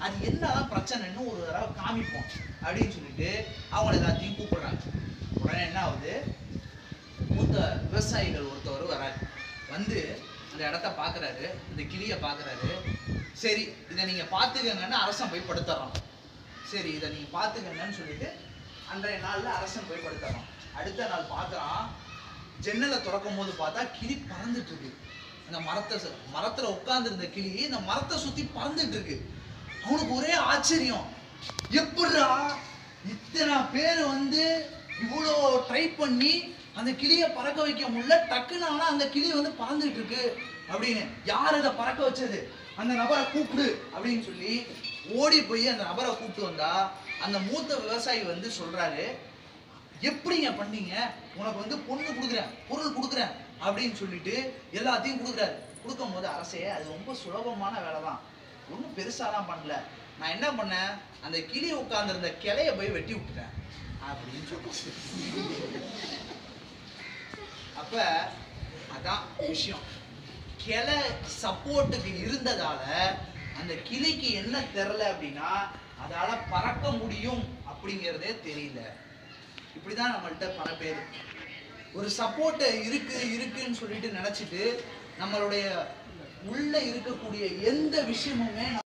அது என்னதான் பிரச்சனைன்னு ஒரு தடவை காமிப்போம் அப்படின்னு சொல்லிட்டு அவங்க எல்லாத்தையும் கூப்பிடுறாங்க உடனே என்ன ஆகுது மூத்த விவசாயிகள் ஒருத்தவர் வராரு வந்து அந்த இடத்த பார்க்கறாரு இந்த கிளியை பார்க்கறாரு சரி இதை நீங்க பார்த்துக்கங்கன்னு அரசன் போய் படுத்துறான் சரி இதை நீங்க பார்த்துக்கங்கன்னு சொல்லிட்டு அன்றைய நாள்ல அரசன் போய் படுத்துறான் அடுத்த நாள் பார்க்கறான் ஜன்னலை திறக்கும் போது பார்த்தா கிளி பறந்துட்டு இருக்கு அந்த மரத்தை சு- மரத்துல உட்கார்ந்திருந்த கிளி இந்த மரத்தை சுத்தி பறந்துட்டு இருக்கு அவனுக்கு ஒரே ஆச்சரியம் எப்படிடா இத்தனை பேர் வந்து இவ்வளோ ட்ரை பண்ணி அந்த கிளியை பறக்க வைக்க முடியல டக்குன்னு ஆனா அந்த கிளி வந்து பறந்துட்டு இருக்கு அப்படின்னு யார் இதை பறக்க வச்சது அந்த நபரை கூப்பிடு அப்படின்னு சொல்லி ஓடி போய் அந்த நபரை கூப்பிட்டு வந்தா அந்த மூத்த விவசாயி வந்து சொல்றாரு எப்படிங்க பண்ணீங்க உனக்கு வந்து பொண்ணு கொடுக்குறேன் பொருள் கொடுக்குறேன் அப்படின்னு சொல்லிட்டு எல்லாத்தையும் கொடுக்குறாரு கொடுக்கும் போது அரசே அது ரொம்ப சுலபமான வேலை தான் ஒன்றும் பெருசாலாம் பண்ணல நான் என்ன பண்ணேன் அந்த கிளி உட்கார்ந்திருந்த கிளைய போய் வெட்டி விட்டுட்டேன் அப்படின்னு சொல்லி அப்ப அதான் விஷயம் கிளை சப்போர்ட்டுக்கு இருந்ததால அந்த கிளிக்கு என்ன தெரில அப்படின்னா அதால பறக்க முடியும் அப்படிங்கிறதே தெரியல இப்படிதான் நம்மள்ட்ட பல பேர் ஒரு சப்போர்ட் இருக்கு இருக்குன்னு சொல்லிட்டு நினைச்சிட்டு நம்மளுடைய உள்ள இருக்கக்கூடிய எந்த விஷயமுமே